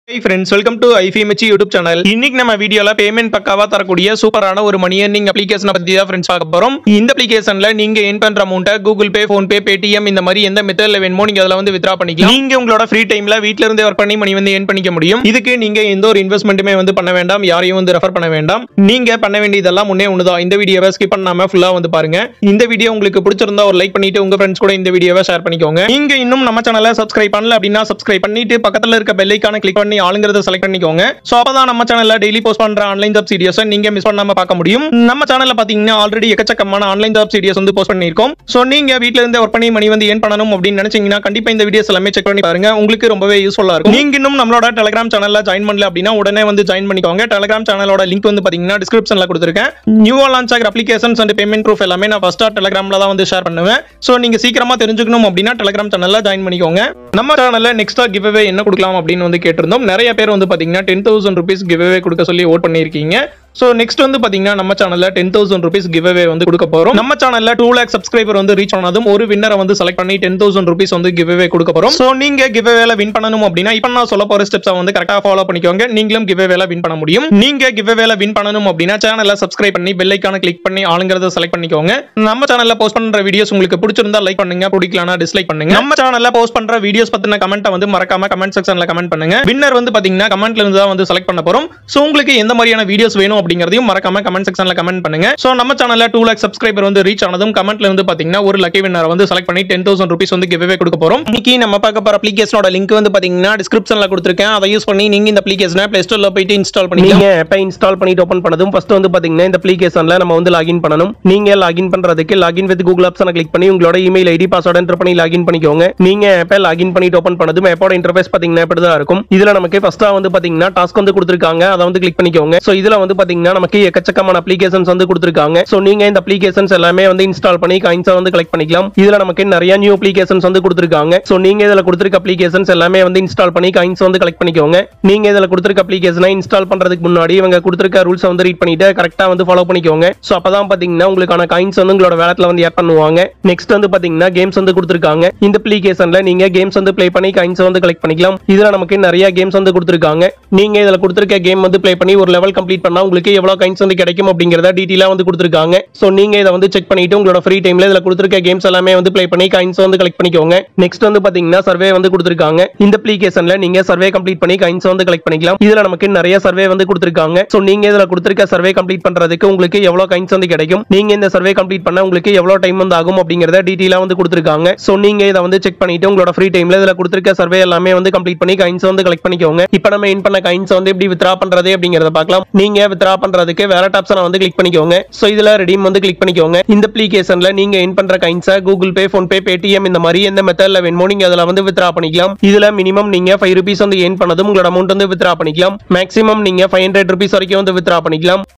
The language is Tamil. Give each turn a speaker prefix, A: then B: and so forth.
A: high friends welcome to IFMH YouTube channel இன்னைக்கு நம்ம வீடியோல பேமெண்ட் பக்காவா தரக்கூடிய சூப்பரான ஒரு மணி earning அப்ளிகேஷனை பத்தி தான் ஃப்ரெண்ட்ஸ் பார்க்க போறோம் இந்த அப்ளிகேஷன்ல நீங்க ஏன் பண்ற அமௌண்ட்டை Google Pay PhonePe Paytm இந்த மாதிரி எந்த மெத்தட்ல வேணுமோ நீங்க அதில் வந்து வித்ரா பண்ணிக்கலாம் நீங்க உங்களோட ஃப்ரீ டைம்ல வீட்ல இருந்தே ஒர்க் பண்ணி மணி வந்து ஏன் பண்ணிக்க முடியும் இதுக்கு நீங்க எந்த ஒரு இன்வெஸ்ட்மெண்ட்டுமே வந்து பண்ண வேண்டாம் யாரையும் வந்து ரெஃபர் பண்ண வேண்டாம் நீங்க பண்ண வேண்டியதெல்லாம் முன்னே ஒண்ணுதான் இந்த வீடியோவை ஸ்கிப் பண்ணாம ஃபுல்லா வந்து பாருங்க இந்த வீடியோ உங்களுக்கு பிடிச்சிருந்தா ஒரு லைக் பண்ணிட்டு உங்க ஃப்ரெண்ட்ஸ் கூட இந்த வீடியோவை ஷேர் பண்ணிக்கோங்க நீங்க இன்னும் நம்ம சேனலை சப்ஸ்கிரைப் பண்ணல அப்படின்னா சப்ஸ்கிரைப் பண்ணிட்டு பக்கத்துல இருக்க பெல் ஐக்கான கிளிக் பண்ணி ஆளுங்கிறத செலக்ட் பண்ணிக்கோங்க சோ அப்பதான் நம்ம சேனல்ல டெய்லி போஸ்ட் பண்ற ஆன்லைன் ஜாப் வீடியோஸை நீங்க மிஸ் பண்ணாம பார்க்க முடியும் நம்ம சேனல்ல பாத்தீங்கன்னா ஆல்ரெடி எக்கச்சக்கமான ஆன்லைன் ஜாப் வீடியோஸ் வந்து போஸ்ட் பண்ணிருக்கோம் சோ நீங்க வீட்ல இருந்தே ஒர்க் பண்ணி மணி வந்து ஏன் பண்ணணும் அப்படின்னு நினைச்சீங்கன்னா கண்டிப்பா இந்த வீடியோஸ் எல்லாமே செக் பண்ணி பாருங்க உங்களுக்கு ரொம்பவே யூஸ்ஃபுல்லா இருக்கும் நீங்க இன்னும் நம்மளோட டெலிகிராம் சேனல்ல ஜாயின் பண்ணல அப்படின்னா உடனே வந்து ஜாயின் பண்ணிக்கோங்க டெலிகிராம் சேனலோட லிங்க் வந்து பாத்தீங்கன்னா டிஸ்கிரிப்ஷன்ல கொடுத்துருக்கேன் நியூவா லான்ச் ஆகிற அப்ளிகேஷன்ஸ் அண்ட் பேமெண்ட் ப்ரூஃப் எல்லாமே நான் ஃபர்ஸ்டா டெலிகிராம்ல தான் வந்து ஷேர் பண்ணுவேன் சோ நீங்க சீக்கிரமா தெரிஞ்சுக்கணும் அப்படின்னா டெலிகிராம் சேனல்ல ஜாயின் பண்ணிக்கோங்க நம்ம சேனல்ல நெக்ஸ்டா கிவ் என்ன கொடுக்கலாம் அப்படின்னு வந்து கேட்டிருந்தோம் நிறைய பேர் வந்து பாத்தீங்கன்னா டென் தௌசண்ட் ருபீஸ் கிவ் கொடுக்க சொல்லி ஓட் பண்ணியிருக்கீங்க ஸோ நெக்ஸ்ட் வந்து பாத்தீங்கன்னா நம்ம சேனல்ல டென் தௌசண்ட் ருபீஸ் கிவ் வந்து கொடுக்க போறோம் நம்ம சேனல்ல டூ லேக் சப்ஸ்கிரைபர் வந்து ரீச் ஆனதும் ஒரு வின்னரை வந்து செலக்ட் பண்ணி டென் தௌசண்ட் ருபீஸ் வந்து கிவ் கொடுக்க போறோம் ஸோ நீங்க கிவ் வின் பண்ணணும் அப்படின்னா இப்போ நான் சொல்ல போற ஸ்டெப்ஸை வந்து கரெக்டாக ஃபாலோ பண்ணிக்கோங்க நீங்களும் கிவ் வின் பண்ண முடியும் நீங்க கிவ் வின் பண்ணணும் அப்படின்னா சேனலை சப்ஸ்கிரைப் பண்ணி பெல் ஐக்கான கிளிக் பண்ணி ஆளுங்கிறத செலக்ட் பண்ணிக்கோங்க நம்ம சேனல்ல போஸ்ட் பண்ற வீடியோஸ் உங்களுக்கு பிடிச்சிருந்தா லைக் பண்ணுங்க பிடிக்கலனா டிஸ்லைக் பண்ணுங்க நம்ம சேனல்ல போஸ்ட் பண்ற வீடியோஸ் பத்தின கமெண்ட்டை வந்து மறக்காம கமெண்ட் செக்ஷன்ல கமெண்ட் பண்ணுங்க வின்னர் வந்து பாத்தீங்கன்னா கமெண்ட்ல இருந்து தான் வந்து செலக்ட் பண்ண போறோம் சோ உங்களுக்கு எந்த மாதிரியான வீடியோஸ் வேணும் அப்படிங்கறதையும் மறக்காம கமெண்ட் செக்ஷன்ல கமெண்ட் பண்ணுங்க சோ நம்ம சேனல்ல டூ லேக் சப்ஸ்கிரைபர் வந்து ரீச் ஆனதும் கமெண்ட்ல இருந்து பாத்தீங்கன்னா ஒரு லக்கி வின்னர் வந்து செலக்ட் பண்ணி டென் தௌசண்ட் ருபீஸ் வந்து கிவ்வே கொடுக்க போறோம் இன்னைக்கு நம்ம பார்க்க போற அப்ளிகேஷனோட லிங்க் வந்து பாத்தீங்கன்னா டிஸ்கிரிப்ஷன்ல கொடுத்துருக்கேன் அதை யூஸ் பண்ணி நீங்க இந்த அப்ளிகேஷனை பிளே ஸ்டோர்ல போயிட்டு இன்ஸ்டால் பண்ணிக்கலாம்
B: நீங்க ஆப்பை இன்ஸ்டால் பண்ணிட்டு ஓபன் பண்ணதும் ஃபர்ஸ்ட் வந்து பாத்தீங்கன்னா இந்த அப்ளிகேஷன்ல நம்ம வந்து லாகின் பண்ணணும் நீங்க லாகின் பண்றதுக்கு லாகின் வித் கூகுள் ஆப்ஷனை கிளிக் பண்ணி உங்களோட இமெயில் ஐடி பாஸ்வேர்ட் என்டர் பண்ணி லாகின் பண்ணிக்கோங்க நீங்க ஆப்பை லாகின் பண்ணிட்டு ஓபன் பண்ணதும் ஆப்போட இன்டர்ஃபேஸ் பாத்தீங்கன்னா இப்படி தான் இருக்கும் இதுல நமக்கு ஃபர்ஸ்டா வந்து பாத்தீங்கன்னா டாஸ்க் வந்து கொடுத்துருக்காங்க அதை வந்து கிளிக் பண்ணிக்கோங்க சோ இதுல வந்து பாத்தீங்கன்னா நமக்கு எக்கச்சக்கமான அப்ளிகேஷன்ஸ் வந்து கொடுத்துருக்காங்க சோ நீங்க இந்த அப்ளிகேஷன்ஸ் எல்லாமே வந்து இன்ஸ்டால் பண்ணி காயின்ஸா வந்து கலெக்ட் பண்ணிக்கலாம் இதுல நமக்கு நிறைய நியூ அப்ளிகேஷன்ஸ் வந்து கொடுத்துருக்காங்க சோ நீங்க இதுல கொடுத்துருக்க அப்ளிகேஷன்ஸ் எல்லாமே வந்து இன்ஸ்டால் பண்ணி காயின்ஸ் வந்து கலெக்ட் பண்ணிக்கோங்க நீங்க இதுல கொடுத்துருக்க அப்ளிகேஷனை இன்ஸ்டால் பண்றதுக்கு முன்னாடி இவங்க கொடுத்துருக்க ரூல்ஸ் வந்து ரீட் பண்ணிட்டு கரெக்டா வந்து ஃபாலோ பண்ணிக்கோங்க சோ அப்பதான் பாத்தீங்கன்னா உங்களுக்கான காயின்ஸ் வந்து உங்களோட வேலட்ல வந்து ஆட் பண்ணுவாங்க நெக்ஸ்ட் வந்து பாத்தீங்கன்னா கேம்ஸ் வந்து கொடுத்துருக்காங்க இந்த அப்ளிகேஷன்ல நீங்க கேம்ஸ் வந்து ப்ளே பண்ணி காயின்ஸ் வந்து கலெக்ட் பண்ணிக்கலாம் இதுல நமக்கு நிறைய கேம்ஸ் வந்து கொடுத்துருக்காங்க நீங்க இதுல கொடுத்துருக்க கேம் வந்து ப்ளே பண்ணி ஒரு லெவல் கம்ப்ளீட் பண்ணா உங்களுக்கு எவ்வளவு காயின்ஸ் வந்து கிடைக்கும் அப்படிங்கறத டீட்டெயிலா வந்து கொடுத்துருக்காங்க சோ நீங்க இதை வந்து செக் பண்ணிட்டு உங்களோட ஃப்ரீ டைம்ல இதுல கொடுத்துருக்க கேம்ஸ் எல்லாமே வந்து ப்ளே பண்ணி காயின்ஸ் வந்து கலெக்ட் பண்ணிக்கோங்க நெக்ஸ்ட் வந்து பாத்தீங்கன்னா சர்வே வந்து கொடுத்துருக்காங்க இந்த அப்ளிகேஷன்ல நீங்க சர்வே கம்ப்ளீட் பண்ணி காயின்ஸ் வந்து கலெக்ட் பண்ணிக்கலாம் இதுல நமக்கு நிறைய சர்வே வந்து கொடுத்துருக்காங்க சோ நீங்க இதுல கொடுத்துருக்க சர்வே கம்ப்ளீட் பண்றதுக்கு உங்களுக்கு எவ்வளவு காயின்ஸ் வந்து கிடைக்கும் நீங்க இந்த சர்வே கம்ப்ளீட் பண்ண உங்களுக்கு எவ்வளவு டைம் வந்து ஆகும் அப்படிங்கறத டீட்டெயிலா வந்து கொடுத்துருக்காங்க சோ நீங்க இதை வந்து செக் பண்ணிட்டு உங்களோட ஃப்ரீ டைம்ல இதுல கொடுத்துருக்க சர்வே எல்லாமே வந்து கம்ப்ளீட் பண்ணி காயின்ஸ் வந்து கலெக்ட் பண்ணிக்கோங்க இப்போ நம்ம இன் பண்ண காயின்ஸ் வந்து எப்படி வித்ரா பண்றது அப்படிங்கறத பார்க்கலாம் நீங்க வித்ரா பண்றதுக்கு வேற ஆப்ஷனை வந்து கிளிக் பண்ணிக்கோங்க சோ இதுல ரெடீம் வந்து கிளிக் பண்ணிக்கோங்க இந்த அப்ளிகேஷன்ல நீங்க இன் பண்ற காயின்ஸை Google Pay PhonePe Paytm இந்த மாதிரி எந்த மெத்தட்ல வேணுமோ நீங்க அதுல வந்து வித்ரா பண்ணிக்கலாம் இதுல மினிமம் நீங்க ஃபைவ் ருபீஸ் வந்து ஏன் பண்ணதும் உங்களோட அமௌண்ட் வந்து வித்ரா பண்ணிக்கலாம் மேக்ஸிமம் நீங்க ஃபைவ் ஹண்ட்ரட் ருபீஸ் வரைக்கும் வந்து வித்ரா பண்ணிக்கலாம்